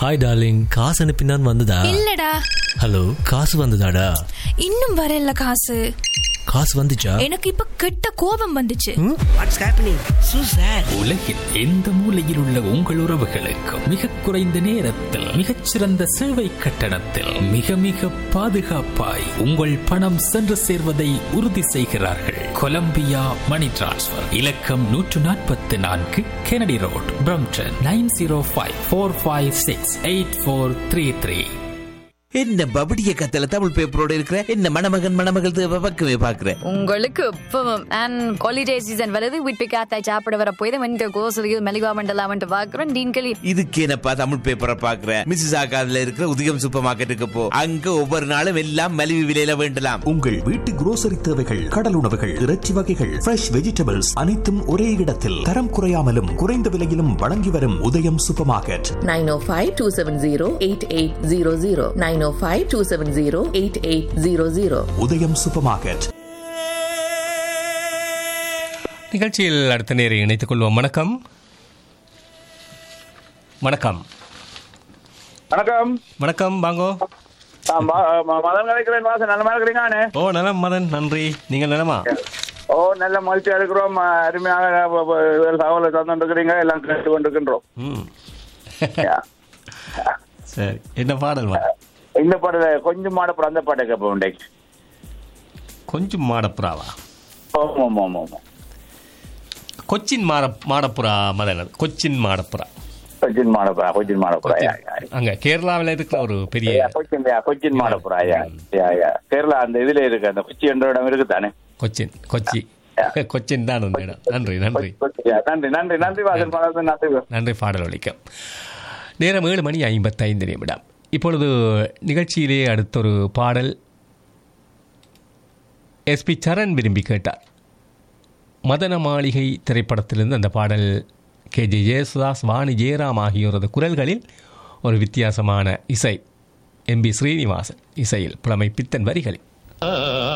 Hi darling காசு அனுப்பினான் வந்ததா இல்லடா ஹலோ காசு வந்ததாடா இன்னும் வரல காசு காசு வந்துச்சா எனக்கு இப்ப கெட்ட கோபம் வந்துச்சு வாட்ஸ் ஹேப்பனிங் சூ சார் உலகில் எந்த மூலையில் உள்ள உங்கள் உறவுகளுக்கு மிக குறைந்த நேரத்தில் மிகச்சிறந்த சேவை கட்டணத்தில் மிக மிக பாதுகாப்பாய் உங்கள் பணம் சென்று சேர்வதை உறுதி செய்கிறார்கள் கொலம்பியா மணி டிரான்ஸ்ஃபர் இலக்கம் நூற்று நாற்பத்தி நான்கு Kennedy road Brampton nine zero five four five six eight four three three என்ன பபடிய கத்தல தமிழ் பேப்பரோட இருக்கிற என்ன மணமகன் மணமகள் தேவை பக்கமே பாக்குறேன் உங்களுக்கு இப்பவும் அண்ட் ஹாலிடே சீசன் வருது வீட்டு காத்தாய் சாப்பிட வர போய் வந்து கோசலியில் மெலிவா மண்டலாமன்ட்டு பார்க்குறோம் டீன்களி இதுக்கு என்னப்பா தமிழ் பேப்பரை பாக்குற மிஸ்ஸஸ் ஆகாதுல இருக்கிற உதயம் சூப்பர் மார்க்கெட்டுக்கு போ அங்க ஒவ்வொரு நாளும் எல்லாம் மலிவு விலையில வேண்டலாம் உங்கள் வீட்டு குரோசரி தேவைகள் கடல் உணவுகள் இறைச்சி வகைகள் ஃப்ரெஷ் வெஜிடபிள்ஸ் அனைத்தும் ஒரே இடத்தில் தரம் குறையாமலும் குறைந்த விலையிலும் வழங்கி வரும் உதயம் சூப்பர் மார்க்கெட் 905-270-8800 905-270-8800 உதயம் சூப்பர் மார்க்கெட் நிகழ்ச்சியில் அடுத்த நேரை இணைத்துக் கொள்வோம் வணக்கம் வணக்கம் வணக்கம் வணக்கம் வாங்கோ நான் ம- ம- மதன் கலைக்கிறேன் வாசன் நல்ல மாதிரி இருக்கிறீங்கண்ணே ஓ நலம் மதன் நன்றி நீங்கள் நலமா ஓ நல்ல மகிழ்ச்சியா இருக்கிறோம் அஹ், அருமையாக வ- வ- வேறு தகவலை தந்துட்டு இருக்கிறீங்க எல்லாம் கேட்டு கொண்டிருக்கின்றோம் ம் யா. சரி என்ன பாடல் வா இந்த பாடல கொஞ்சம் மாட அந்த பாட்டை கேட்போம் இன்றைக்கு கொஞ்சம் மாடப்புறாவா ஆமாம் ஆமாம் ஆமாம் கொச்சின் மாட மாடப்புறா மதன் அது. கொச்சின் மாடப்புறா கொச்சின் மாடப்புறா கொச்சின் மாடப்புறா யா யா அங்க கேரளாவில் இருக்கிற ஒரு பெரிய யா, கொச்சின் யா கொச்சின் மாடப்புறா யா யா யா கேரளா அந்த இதுல இருக்கு அந்த கொச்சி என்ற இடம் இருக்கு தானே கொச்சின் கொச்சி கொச்சின் தான் அந்த இடம் நன்றி நன்றி கொச்சி, யா. நன்றி நன்றி நன்றி வாசன் மதன் நன்றி நன்றி பாடல் ஒலிக்கும் நேரம் ஏழு மணி ஐம்பத்தைந்து நிமிடம் இப்பொழுது நிகழ்ச்சியிலே அடுத்தொரு பாடல் எஸ்பி சரண் விரும்பி கேட்டார் மதன மாளிகை திரைப்படத்திலிருந்து அந்த பாடல் கே ஜே ஜெயசுதாஸ் வாணி ஜெயராம் ஆகியோரது குரல்களில் ஒரு வித்தியாசமான இசை எம்பி ஸ்ரீனிவாசன் இசையில் புலமை பித்தன் வரிகளில்